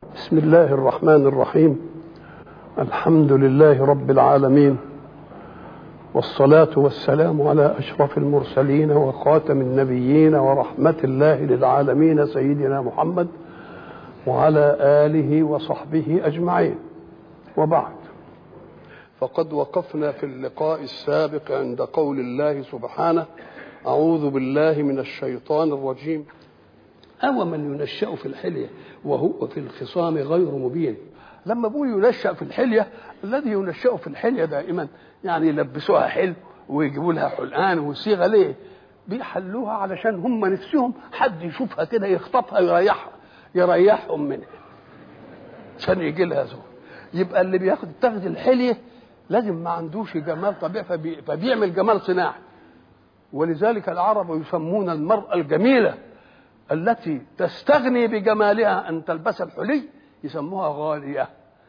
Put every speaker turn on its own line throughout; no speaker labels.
بسم الله الرحمن الرحيم الحمد لله رب العالمين والصلاة والسلام على أشرف المرسلين وخاتم النبيين ورحمة الله للعالمين سيدنا محمد وعلى آله وصحبه أجمعين وبعد فقد وقفنا في اللقاء السابق عند قول الله سبحانه أعوذ بالله من الشيطان الرجيم أو من ينشأ في الحلية وهو في الخصام غير مبين لما بقول ينشأ في الحلية الذي ينشأ في الحلية دائما يعني يلبسوها حلو ويجيبوا لها حلقان وصيغة ليه بيحلوها علشان هم نفسهم حد يشوفها كده يخطفها يريحها يريحهم منها عشان يجي لها زوج يبقى اللي بياخد تاخد الحلية لازم ما عندوش جمال طبيعي فبي فبيعمل جمال صناعي ولذلك العرب يسمون المرأة الجميلة التي تستغني بجمالها أن تلبس الحلي يسموها غالية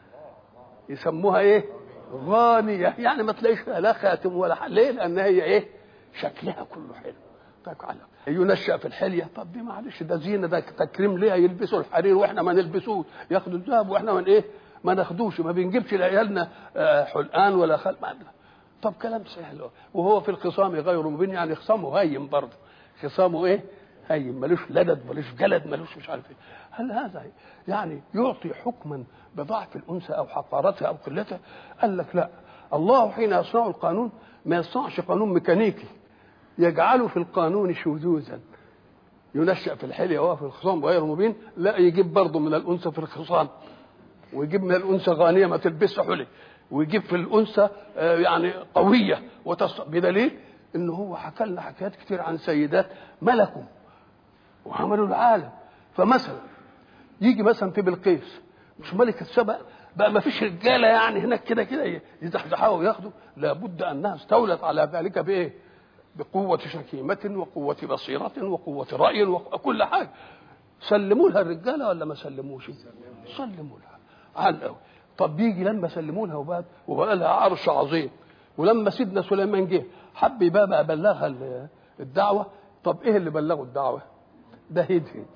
يسموها إيه غانية يعني ما تلاقيش لا خاتم ولا حل ليه لأن هي إيه شكلها كله حلو طيب على ينشأ في الحلية طب دي معلش ده زينة ده تكريم ليها يلبسوا الحرير واحنا ما نلبسوه ياخدوا الذهب واحنا من ايه ما ناخدوش ما بنجيبش لعيالنا حلقان ولا خل ما طب كلام سهل وهو في الخصام غير مبين يعني خصامه هيم برضه خصامه ايه هيم ملوش لدد ملوش جلد ملوش مش عارف ايه هل هذا يعني يعطي حكما بضعف الانثى او حقارتها او قلتها قال لك لا الله حين يصنع القانون ما يصنعش قانون ميكانيكي يجعله في القانون شذوذا ينشأ في الحلية وهو في الخصام غير مبين لا يجيب برضه من الأنثى في الخصام ويجيب من الأنثى غانية ما تلبسش حلي ويجيب في الأنثى يعني قوية وتص... بدليل إن هو حكى لنا حكايات كتير عن سيدات ملكوا وعملوا العالم فمثلا يجي مثلا في بلقيس مش ملكة سبأ بقى ما فيش رجالة يعني هناك كده كده يزحزحوها وياخدوا لابد أنها استولت على ذلك بإيه؟ بقوة شكيمة وقوة بصيرة وقوة رأي وكل حاجة سلموا لها الرجالة ولا ما سلموش؟ سلموا لها على الأول طب بيجي لما سلموا لها وبقى وبقى لها عرش عظيم ولما سيدنا سليمان جه حب يبقى بقى بلغها الدعوة طب ايه اللي بلغوا الدعوة؟ ده هدهد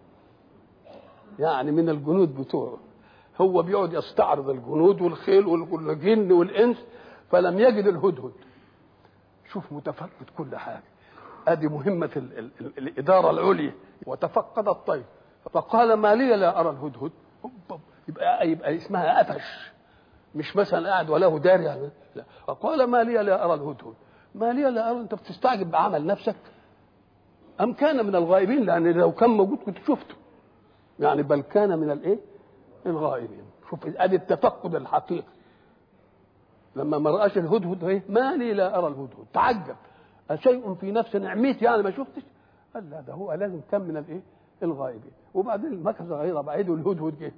يعني من الجنود بتوعه هو بيقعد يستعرض الجنود والخيل والجن والانس فلم يجد الهدهد شوف متفقد كل حاجه ادي مهمه ال ال ال الاداره العليا وتفقد الطير فقال ما لي لا ارى الهدهد يبقى يبقى اسمها قفش مش مثلا قاعد وله دار يعني لا فقال ما لي لا ارى الهدهد ما لي لا ارى انت بتستعجب بعمل نفسك ام كان من الغائبين لان لو كان موجود كنت شفته يعني بل كان من الايه الغائبين شوف ادي التفقد الحقيقي لما ما رآش الهدهد ايه ما لي لا ارى الهدهد تعجب أشيء في نفس نعميت يعني ما شفتش قال لا ده هو لازم كان من الايه الغائبين وبعدين مكث غير بعيد الهدهد جه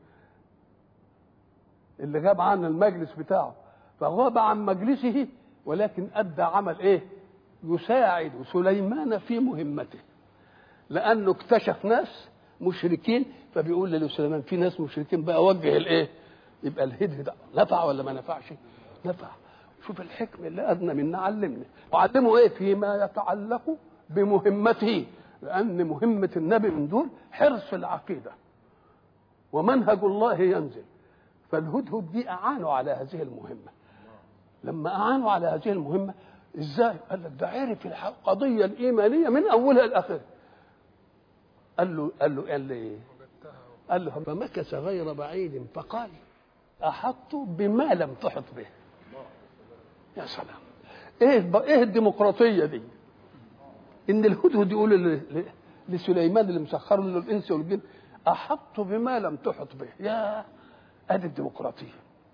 اللي غاب عن المجلس بتاعه فغاب عن مجلسه ولكن ادى عمل ايه يساعد سليمان في مهمته لانه اكتشف ناس مشركين فبيقول لسليمان في ناس مشركين بقى وجه الايه يبقى الهدهد نفع ولا ما نفعش نفع شوف الحكمة اللي أدنى منا علمنا وعلمه إيه فيما يتعلق بمهمته لأن مهمة النبي من دول حرص العقيدة ومنهج الله ينزل فالهدهد دي أعانوا على هذه المهمة لما أعانوا على هذه المهمة إزاي؟ قال لك ده عرف القضية الإيمانية من أولها لآخرها قال له قال له قال له إيه؟ قال له فمكث غير بعيد فقال أحط بما لم تحط به يا سلام ايه ايه الديمقراطيه دي ان الهدهد يقول لسليمان اللي مسخر له الانس والجن احط بما لم تحط به يا ادي الديمقراطيه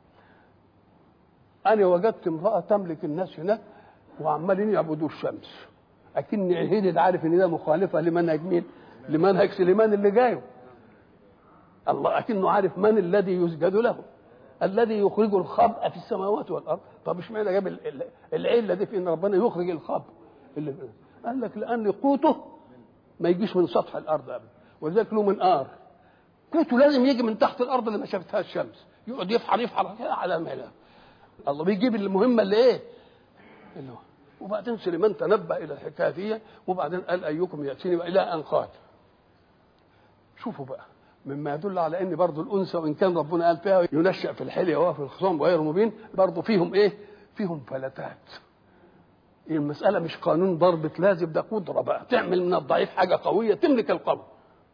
انا وجدت امراه تملك الناس هناك وعمالين يعبدوا الشمس اكن الهدد عارف ان ده مخالفه لمنهج مين لمنهج سليمان اللي جايه الله اكنه عارف من الذي يسجد له الذي يخرج الخبء في السماوات والارض طب اشمعنى جاب العله دي في ان ربنا يخرج الخبء اللي قال لك لان قوته ما يجيش من سطح الارض ابدا ولذلك له منقار قوته لازم يجي من تحت الارض اللي ما شافتها الشمس يقعد يفحر يفحر كده على ما الله بيجيب المهمه اللي ايه اللي هو وبعدين سليمان تنبأ الى الحكايه دي وبعدين قال ايكم ياتيني الى ان قال شوفوا بقى مما يدل على ان برضه الانثى وان كان ربنا قال فيها ينشا في الحليه وهو في الخصام غير مبين برضه فيهم ايه؟ فيهم فلتات المساله مش قانون ضربة لازم ده قدره بقى تعمل من الضعيف حاجه قويه تملك القوي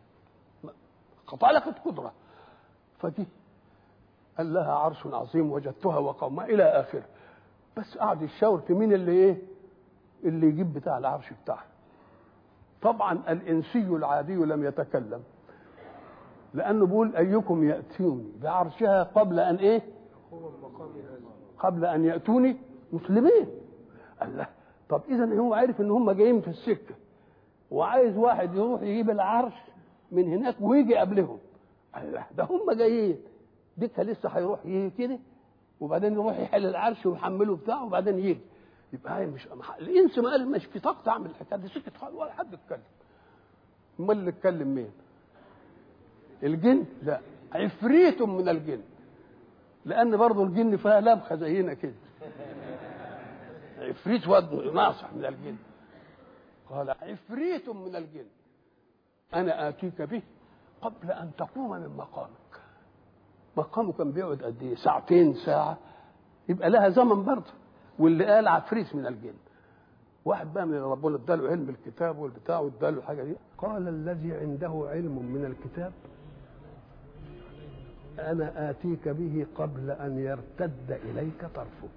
قطع قدره فدي قال لها عرش عظيم وجدتها وقومها الى اخره بس قعد يشاور في مين اللي ايه اللي يجيب بتاع العرش بتاعها طبعا الانسي العادي لم يتكلم لانه بيقول ايكم ياتوني بعرشها قبل ان ايه قبل ان ياتوني مسلمين قال له طب اذا هو عارف ان هم جايين في السكه وعايز واحد يروح يجيب العرش من هناك ويجي قبلهم قال له ده هم جايين ديك لسه هيروح يجي كده وبعدين يروح يحل العرش ويحمله بتاعه وبعدين يجي يبقى هاي مش الانس ما قال مش في طاقه اعمل الحكايه دي سكت خالص ولا حد اتكلم امال اللي اتكلم مين؟ الجن لا عفريت من الجن لان برضه الجن فيها لمخه زينا كده عفريت واد ناصح من الجن قال عفريت من الجن انا اتيك به قبل ان تقوم من مقامك مقامه كان بيقعد قد ايه ساعتين ساعه يبقى لها زمن برضه واللي قال عفريت من الجن واحد بقى من ربنا اداله علم الكتاب والبتاع واداله الحاجه دي قال الذي عنده علم من الكتاب انا اتيك به قبل ان يرتد اليك طرفك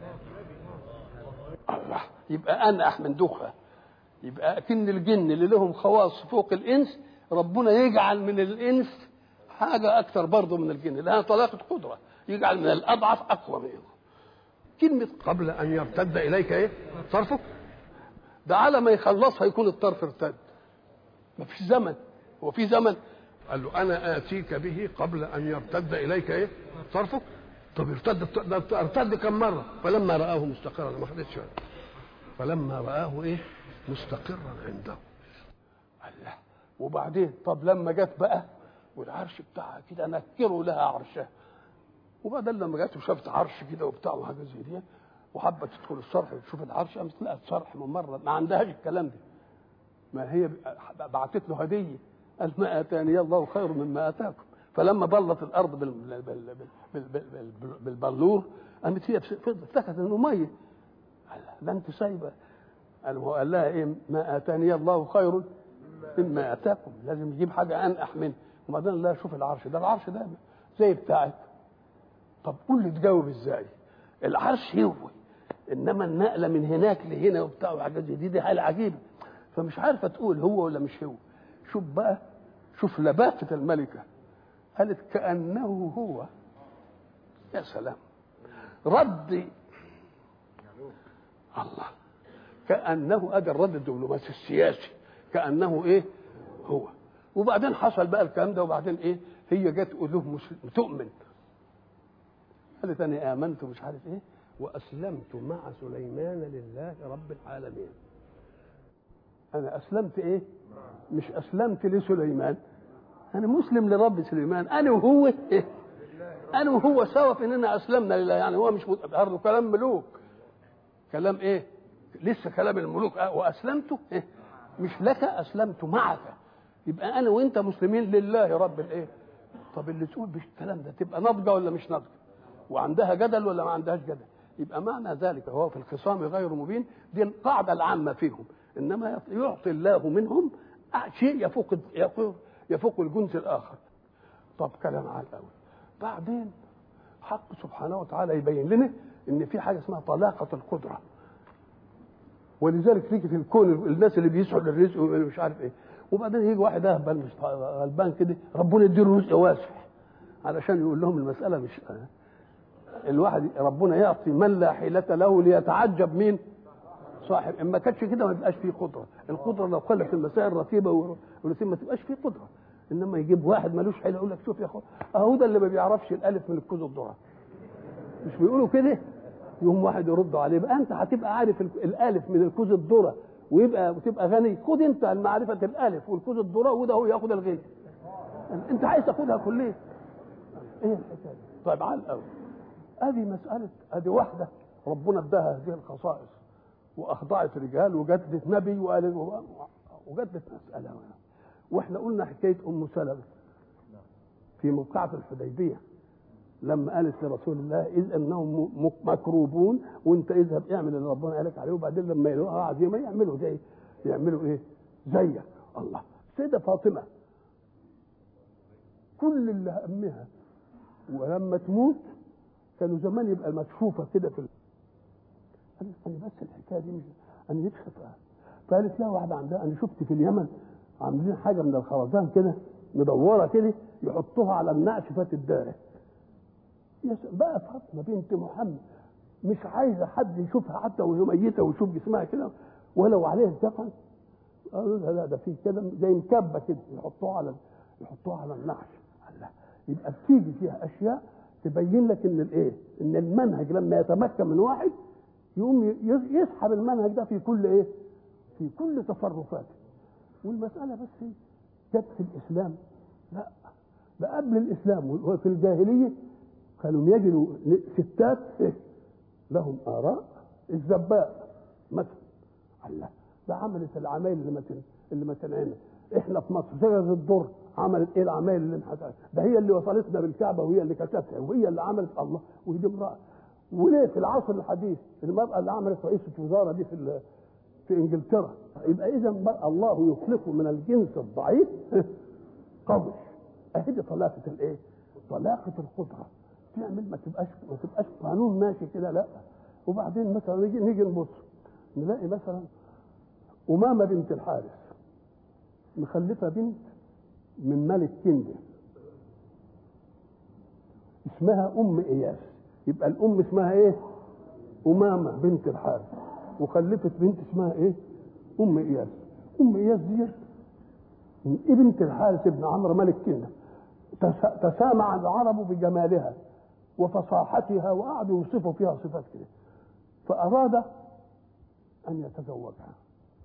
الله يبقى انا احمد دوخه يبقى اكن الجن اللي لهم خواص فوق الانس ربنا يجعل من الانس حاجه اكثر برضه من الجن لها طلاقه قدره يجعل من الاضعف اقوى منه كلمه قبل ان يرتد اليك ايه طرفك ده على ما يخلصها يكون الطرف ارتد ما فيش زمن هو في زمن قال له انا اتيك به قبل ان يرتد اليك ايه طرفك طب ارتد ده ارتد كم مره فلما راه مستقرا ما حدش فلما راه ايه مستقرا عنده الله وبعدين طب لما جت بقى والعرش بتاعها كده نكروا لها عرشها وبعدين لما جت وشافت عرش كده وبتاع وحاجه زي دي وحابه تدخل الصرح وتشوف العرش قامت لقت صرح ممرض ما عندهاش الكلام ده ما هي بعتت له هديه قال ما اتاني الله خير مما اتاكم فلما بلت الارض بال بال بال بال بال بال بالبلور قامت هي افتكرت انه ميه قال ده انت سايبه قال هو قال لها ايه ما اتاني الله خير مما اتاكم لازم يجيب حاجه انقح منه وبعدين لا شوف العرش ده العرش ده زي بتاعك طب قول لي تجاوب ازاي العرش هو انما النقله من هناك لهنا وبتاع وحاجات زي دي دي حاجه عجيبه فمش عارفه تقول هو ولا مش هو شوف بقى شوف لبافه الملكه قالت كانه هو يا سلام رد الله كانه ادي الرد الدبلوماسي السياسي كانه ايه هو وبعدين حصل بقى الكلام ده وبعدين ايه هي جت تقول له مسلم تؤمن قالت انا امنت مش عارف ايه واسلمت مع سليمان لله رب العالمين انا اسلمت ايه مش اسلمت لسليمان انا مسلم لرب سليمان انا وهو إيه؟ انا وهو سوا في اننا اسلمنا لله يعني هو مش برضه كلام ملوك كلام ايه لسه كلام الملوك أه واسلمت إيه؟ مش لك اسلمت معك يبقى انا وانت مسلمين لله رب الايه طب اللي تقول بالكلام ده تبقى ناضجه ولا مش ناضجه وعندها جدل ولا ما عندهاش جدل يبقى معنى ذلك هو في الخصام غير مبين دي القاعده العامه فيهم انما يعطي الله منهم شيء يفوق يفوق, يفوق الجنس الاخر طب كلام على الاول بعدين حق سبحانه وتعالى يبين لنا ان في حاجه اسمها طلاقه القدره ولذلك تيجي في الكون الناس اللي بيسعوا للرزق ومش عارف ايه وبعدين يجي واحد اهبل مش غلبان كده ربنا يديله رزق واسع علشان يقول لهم المساله مش الواحد ربنا يعطي من لا حيلة له ليتعجب مين صاحب اما كانش كده ما يبقاش فيه قدره القدره لو قلت المسائل رتيبه ورتيبه ما تبقاش فيه قدره انما يجيب واحد ملوش حيله يقول لك شوف يا اخو اهو ده اللي ما بيعرفش الالف من الكوز الذره مش بيقولوا كده يوم واحد يرد عليه بقى انت هتبقى عارف الالف من الكوز الذره ويبقى وتبقى غني خد انت معرفه الالف والكوز الذره وده هو ياخد الغنى انت عايز تاخدها كليه ايه الحكايه طيب على الاول ادي مساله ادي واحده ربنا اداها هذه الخصائص واخضعت رجال وجدت نبي وقال وجدت مساله واحنا قلنا حكايه ام سلمه في موقعة الحديبية لما قالت لرسول الله إذ أنهم مكروبون وأنت اذهب اعمل اللي ربنا قالك عليه وبعدين لما يلاقوها عزيمة يعملوا زي يعملوا إيه؟ زيك الله سيدة فاطمة كل اللي همها ولما تموت كانوا زمان يبقى مكشوفة كده في قالت أنا بس الحكاية دي مش أنا نفسي فقالت لها واحدة عندها أنا شفت في اليمن عاملين حاجة من الخرزان كده مدورة كده يحطوها على النعش فتتدارك بقى فاطمه بنت محمد مش عايزه حد يشوفها حتى وهي ميته ويشوف جسمها كده ولو عليه الدفن قالوا لا لا ده في كده زي مكبه كده يحطوها على يحطوها على النعش الله يبقى بتيجي فيها اشياء تبين لك ان الايه؟ ان المنهج لما يتمكن من واحد يقوم يسحب المنهج ده في كل ايه؟ في كل تصرفاته والمساله بس جت في الاسلام لا ده قبل الاسلام وفي الجاهليه كانوا يجدوا ستات لهم آراء الزباء مثلا الله ده عملت العمايل اللي ما اللي ما تنعمل احنا في مصر شجره الضر عملت ايه العمايل اللي انحدثت ده هي اللي وصلتنا بالكعبه وهي اللي كتبتها وهي اللي عملت الله ودي امراه وليه في العصر الحديث المراه اللي عملت رئيسه وزاره دي في في انجلترا يبقى اذا الله يخلقه من الجنس الضعيف قوي اهي طلاقه الايه؟ طلاقه القدره تعمل ما تبقاش ما تبقاش قانون ماشي كده لا وبعدين مثلا نيجي نيجي نبص نلاقي مثلا أمامة بنت الحارث مخلفة بنت من ملك كندة اسمها أم إياس يبقى الأم اسمها إيه؟ أمامة بنت الحارث وخلفت بنت اسمها إيه؟ أم إياس أم إياس دي بنت الحارث ابن عمرو ملك كندة تسامع العرب بجمالها وفصاحتها وقعدوا يوصفوا فيها صفات كده فأراد أن يتزوجها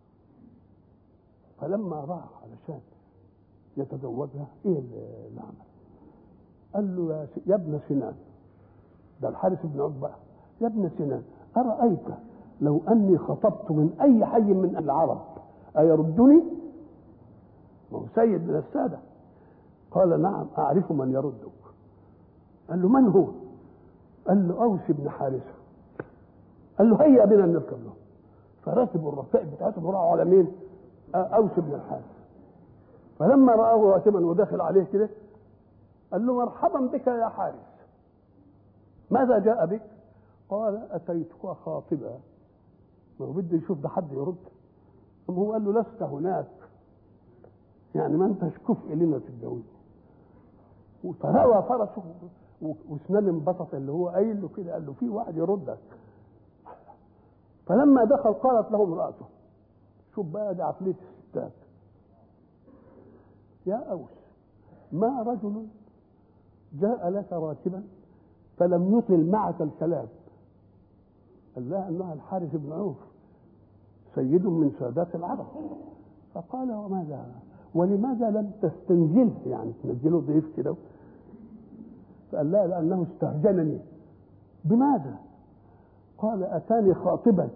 فلما راح علشان يتزوجها ايه اللي عمل؟ قال له يا, يا ابن سنان ده الحارث بن عقبة يا ابن سنان أرأيت لو أني خطبت من أي حي من العرب أيردني؟ ما هو سيد من السادة قال نعم أعرف من يردك قال له من هو؟ قال له أوس بن حارثة قال له هيا بنا نركب له فركبوا الرفائق بتاعتهم وراحوا على مين؟ أوس بن الحارث فلما رآه راكبا ودخل عليه كده قال له مرحبا بك يا حارث ماذا جاء بك؟ قال أتيتك خاطبا ما هو بده يشوف ده حد يرد أما هو قال له لست هناك يعني ما انتش كفء لنا تتجوز فروى فرسه واسنان انبسط اللي هو قايل له كده قال له في واحد يردك فلما دخل قالت له امرأته شوف بقى ده عقلية الستات يا أوس ما رجل جاء لك راكبا فلم يطل معك الكلام قال لها انها الحارث بن عوف سيد من سادات العرب فقال وماذا ولماذا لم تستنزله يعني تنزله ضيف كده فقال لها لانه استهجنني بماذا قال اتاني خاطبا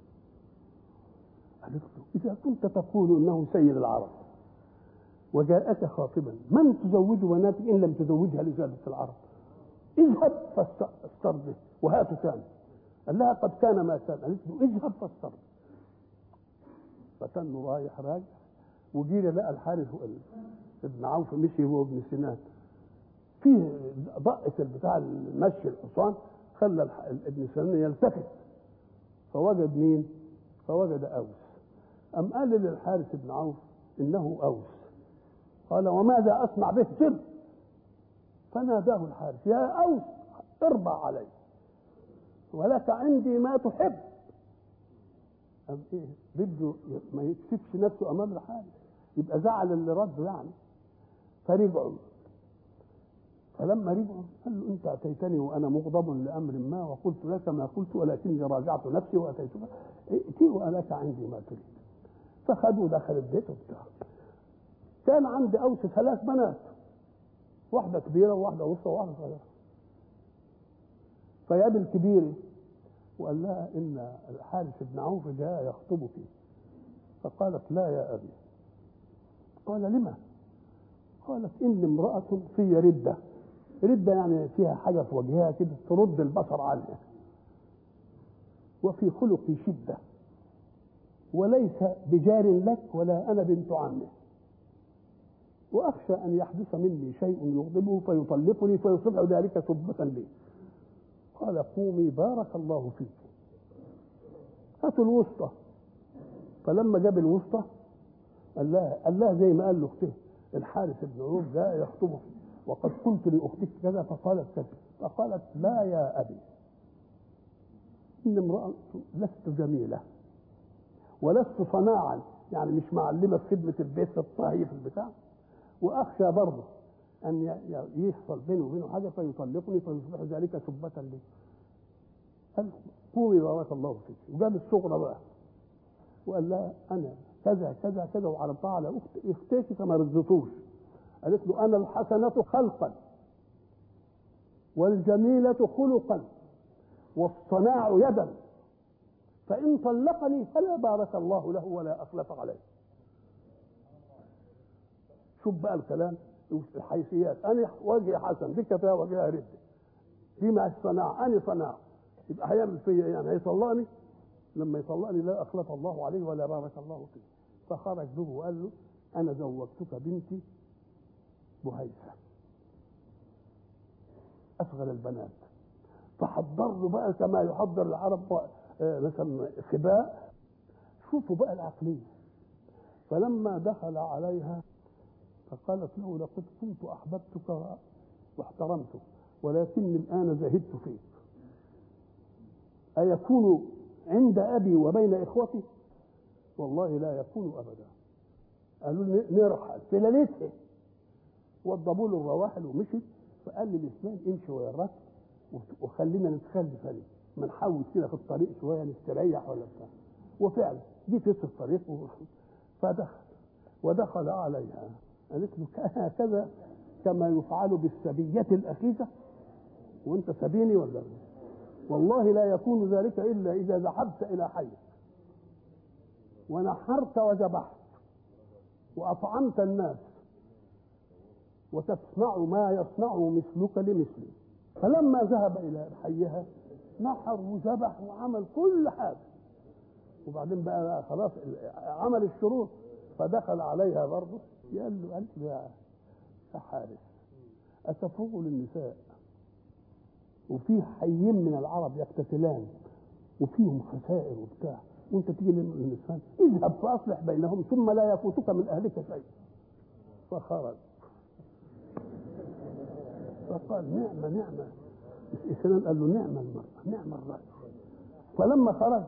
قالت له اذا كنت تقول انه سيد العرب وجاءك خاطبا من تزوج بناتك ان لم تزوجها لسادة العرب اذهب فاسترضه وهاته ثاني قال لها قد كان ما كان قالت له اذهب فاسترضه فتنه رايح راجع وجينا لقى الحارث ابن عوف مشي هو ابن سنان فيه ضقة بتاع المشي الحصان خلى ابن سنان يلتفت فوجد مين؟ فوجد اوس أم قال للحارث بن عوف إنه أوس قال وماذا أصنع به سر فناداه الحارث يا أوس اربع علي ولك عندي ما تحب أم إيه بده ما يكسفش نفسه أمام الحارث يبقى زعل اللي رده يعني فرجعوا فلما رجعوا قال له انت اتيتني وانا مغضب لامر ما وقلت لك ما قلت ولكني راجعت نفسي واتيتك ائتي ولك عندي ما تريد فخدوا دخل البيت وبتاع كان عندي اوس ثلاث بنات واحده كبيره وواحده وسطى وواحده صغيره فجاب الكبير وقال لها ان الحارث بن عوف جاء يخطبك فقالت لا يا ابي قال لما فقالت إن امرأة في ردة ردة يعني فيها حاجة في وجهها كده ترد البصر عنها وفي خلقي شدة وليس بجار لك ولا أنا بنت عمه وأخشى أن يحدث مني شيء يغضبه فيطلقني فيصبح ذلك سبة لي قال قومي بارك الله فيك هاتوا الوسطى فلما جاب الوسطى قال لها قال لها زي ما قال لاخته الحارث بن عوف جاء يخطبه وقد قلت لاختك كذا فقالت كذا فقالت لا يا ابي ان امراه لست جميله ولست صناعا يعني مش معلمه في خدمه البيت في الطهي في البتاع واخشى برضه ان يحصل بينه وبينه حاجه فيطلقني فيصبح ذلك سبة لي قال قومي بارك الله فيك وجاب الصغرى بقى وقال لها انا كذا كذا كذا وعرضتها على اخت اختك فما رضيتوش قالت له انا الحسنه خلقا والجميله خلقا والصناع يدا فان طلقني فلا بارك الله له ولا اخلف عليه شوف بقى الكلام الحيثيات انا وجهي حسن دي كفايه وجهها رد دي مع الصناعه انا صناعه يبقى هيعمل فيا يعني هيطلقني لما يطلقني لا اخلف الله عليه ولا بارك الله فيه فخرج به وقال له انا زوجتك بنتي بهيثه اصغر البنات فحضر له بقى كما يحضر العرب مثلا خباء شوفوا بقى العقليه فلما دخل عليها فقالت له لقد كنت احببتك واحترمتك ولكني الان زهدت فيك ايكون عند ابي وبين اخوتي والله لا يكون ابدا قالوا نرحل في ليلتها وضبوا له الرواحل ومشي فقال لي الاسلام امشي ويا الركب وخلينا نتخلف عليه ما نحاول كده في الطريق شويه نستريح ولا بتاع وفعلا جيت في الطريق فدخل ودخل عليها قالت له هكذا كما يفعل بالسبية الأخيسة وأنت سبيني ولا والله لا يكون ذلك إلا إذا ذهبت إلى حيك ونحرت وذبحت وأطعمت الناس وتصنع ما يصنع مثلك لمثلي فلما ذهب إلى حيها نحر وذبح وعمل كل حاجة وبعدين بقى خلاص عمل الشروط فدخل عليها برضه قال له قال له يا حارس أتفوق للنساء وفي حيين من العرب يقتتلان وفيهم خسائر وبتاع وانت تيجي للنسوان اذهب فاصلح بينهم ثم لا يفوتك من اهلك شيء فخرج فقال نعمه نعمه الاسلام قال له نعم المراه نعم الرجل فلما خرج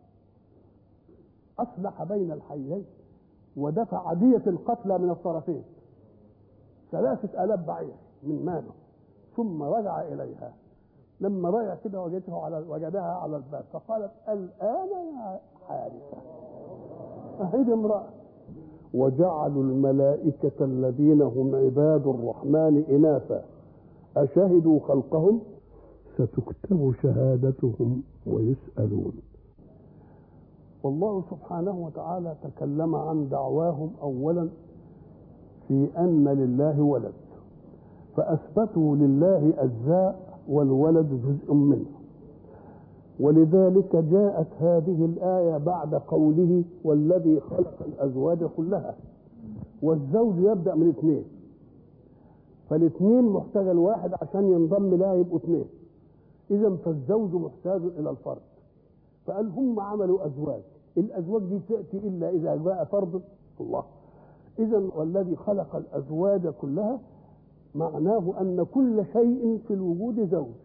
اصلح بين الحيين ودفع عدية القتلى من الطرفين ثلاثة آلاف بعير من ماله ثم رجع إليها لما رجع كده وجدته على وجدها على الباب فقالت الآن يا حارثة أهيد امرأة وجعلوا الملائكة الذين هم عباد الرحمن إناثا أشهدوا خلقهم ستكتب شهادتهم ويسألون والله سبحانه وتعالى تكلم عن دعواهم اولا في ان لله ولد فاثبتوا لله اجزاء والولد جزء منه ولذلك جاءت هذه الايه بعد قوله والذي خلق الازواج كلها والزوج يبدا من اثنين فالاثنين محتاج الواحد عشان ينضم لها يبقوا اثنين اذا فالزوج محتاج الى الفرد فقال هم عملوا ازواج الازواج دي تاتي الا اذا جاء فرد الله اذا والذي خلق الازواج كلها معناه ان كل شيء في الوجود زوج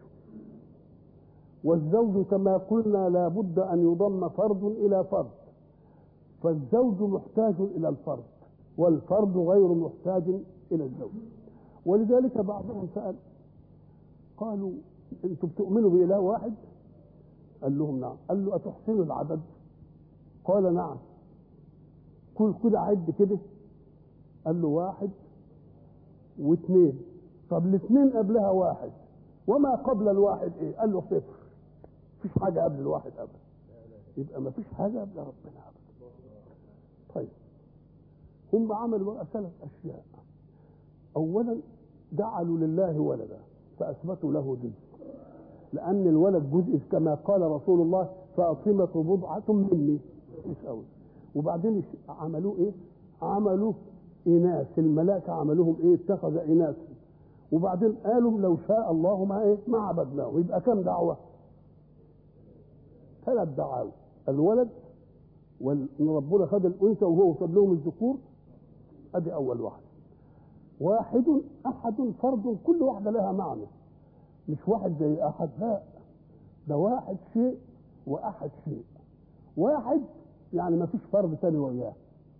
والزوج كما قلنا لا بد ان يضم فرد الى فرد فالزوج محتاج الى الفرد والفرد غير محتاج الى الزوج ولذلك بعضهم سال قالوا انتم بتؤمنوا باله واحد قال لهم نعم قال له أتحسنوا العدد قال نعم كل كده عد كده قال له واحد واثنين طب الاثنين قبلها واحد وما قبل الواحد ايه قال له صفر مفيش حاجة قبل الواحد أبدا يبقى مفيش حاجة قبل ربنا أبدا طيب هم عملوا بقى ثلاث أشياء اولا جعلوا لله ولدا فاثبتوا له جزء لان الولد جزء كما قال رسول الله فاطمه بضعه مني مش قوي وبعدين عملوه ايه عملوا اناث الملائكه عملوهم ايه اتخذ اناث وبعدين قالوا لو شاء الله ما ايه ما عبدناه يبقى كم دعوه ثلاث دعاوى الولد وان ربنا خد الانثى وهو ساب لهم الذكور ادي اول واحد واحد احد فرد كل واحده لها معنى مش واحد زي احد لا ده واحد شيء واحد شيء واحد يعني ما فيش فرد تاني وياه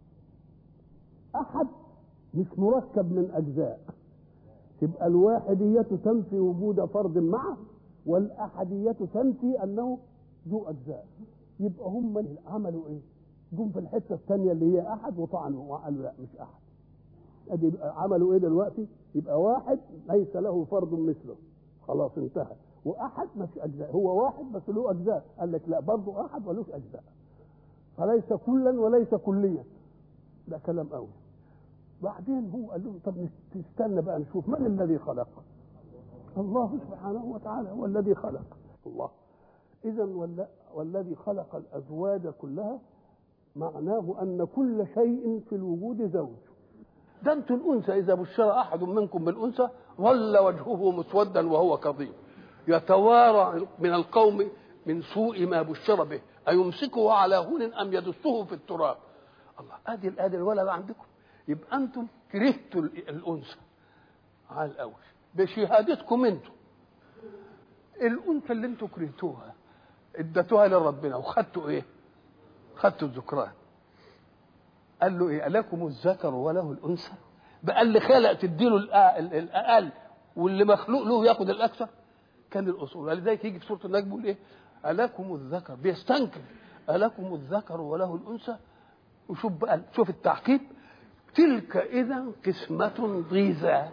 احد مش مركب من اجزاء تبقى الواحدية تنفي وجود فرد معه والأحدية تنفي أنه ذو أجزاء يبقى هم عملوا إيه؟ جم في الحتة الثانية اللي هي أحد وطعنوا وقالوا لا مش أحد أدي عملوا إيه دلوقتي؟ يبقى واحد ليس له فرد مثله خلاص انتهى وأحد ما فيش أجزاء هو واحد بس له أجزاء قال لك لا برضه أحد ولوش أجزاء فليس كلا وليس كليا ده كلام قوي بعدين هو قال لهم طب نستنى بقى نشوف من الذي خلق الله سبحانه وتعالى هو الذي خلق الله اذا والذي خلق الازواج كلها معناه ان كل شيء في الوجود زوج ده انتم الانثى اذا بشر احد منكم بالانثى ظل وجهه مسودا وهو كظيم يتوارى من القوم من سوء ما بشر به ايمسكه على هون ام يدسه في التراب الله ادي ادي الولد عندكم يبقى انتم كرهتوا الانثى على الاول بشهادتكم انتم الانثى اللي انتم كرهتوها اديتوها لربنا وخدتوا ايه؟ خدتوا الذكران قال له ايه؟ الكم الذكر وله الانثى؟ بقى اللي خلق تديله الاقل واللي مخلوق له ياخد الاكثر كان الاصول ولذلك يجي في سوره النجم يقول ايه؟ الكم الذكر بيستنكر الكم الذكر وله الانثى وشوف بقى شوف التعقيب تلك اذا قسمة ضيزى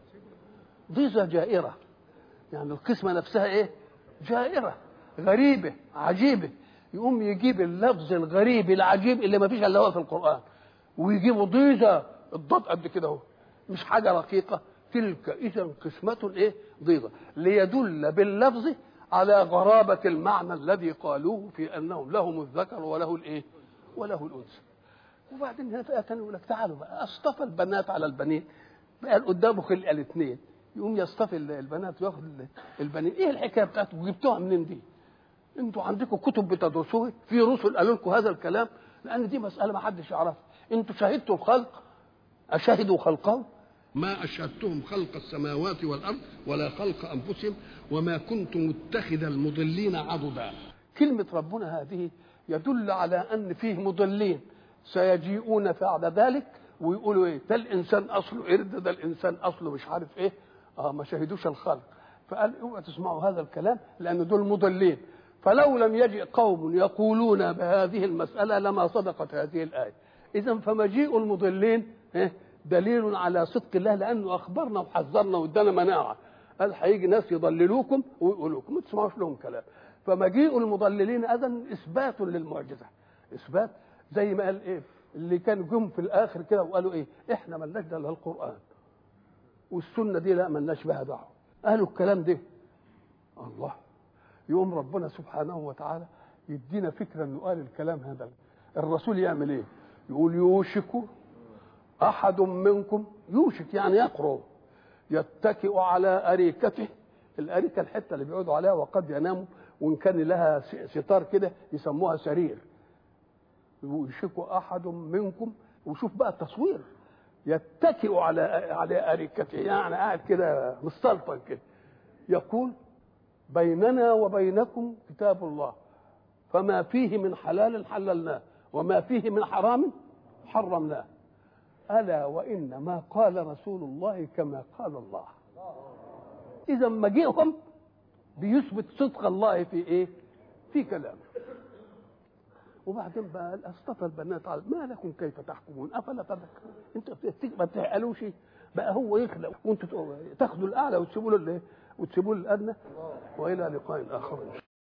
ضيزى جائرة يعني القسمة نفسها ايه جائرة غريبة عجيبة يقوم يجيب اللفظ الغريب العجيب اللي ما فيش الا هو في القرآن ويجيبوا ضيزة الضاد قد كده اهو مش حاجة رقيقة تلك اذا قسمة ايه ضيزة ليدل باللفظ على غرابة المعنى الذي قالوه في انهم لهم الذكر وله الايه وله الانثى وبعدين هنا فئه ثانيه يقول لك تعالوا بقى اصطفى البنات على البنين بقى قدامه خلق الاثنين يقوم يصطفي البنات وياخد البنين ايه الحكايه بتاعتكم جبتوها منين دي؟ انتوا عندكم كتب بتدرسوها في رسل قالوا لكم هذا الكلام لان دي مساله ما حدش يعرفها انتوا شهدتوا الخلق اشهدوا خلقه
ما أشهدتهم خلق السماوات والأرض ولا خلق أنفسهم وما كنت متخذ المضلين عضدا
كلمة ربنا هذه يدل على أن فيه مضلين سيجيئون بعد ذلك ويقولوا ايه ده الانسان اصله قرد ده الانسان اصله مش عارف ايه اه ما شهدوش الخلق فقال اوعوا تسمعوا هذا الكلام لان دول مضلين فلو لم يجئ قوم يقولون بهذه المساله لما صدقت هذه الايه اذا فمجيء المضلين إيه؟ دليل على صدق الله لانه اخبرنا وحذرنا وادانا مناعه قال هيجي ناس يضللوكم ويقولوا لكم ما تسمعوش لهم كلام فمجيء المضللين اذا اثبات للمعجزه اثبات زي ما قال ايه اللي كانوا جم في الاخر كده وقالوا ايه احنا ملناش الا القران والسنه دي لا ملناش بها دعوه قالوا الكلام ده الله يقوم ربنا سبحانه وتعالى يدينا فكره انه قال الكلام هذا الرسول يعمل ايه يقول يوشك احد منكم يوشك يعني يقرب يتكئ على اريكته الاريكه الحته اللي بيقعدوا عليها وقد يناموا وان كان لها ستار كده يسموها سرير يوشك احد منكم وشوف بقى التصوير يتكئ على على اريكته يعني قاعد كده مستلطن كده يقول بيننا وبينكم كتاب الله فما فيه من حلال حللناه وما فيه من حرام حرمناه الا وان ما قال رسول الله كما قال الله اذا مجيئهم بيثبت صدق الله في ايه في كلامه وبعدين بقى اصطفى البنات على ما لكم كيف تحكمون افلا تذكرون انتوا ما بتعقلوش بقى هو يخلق وانتوا تاخدوا الاعلى وتسيبوا له الايه وتسيبوا له الادنى والى لقاء اخر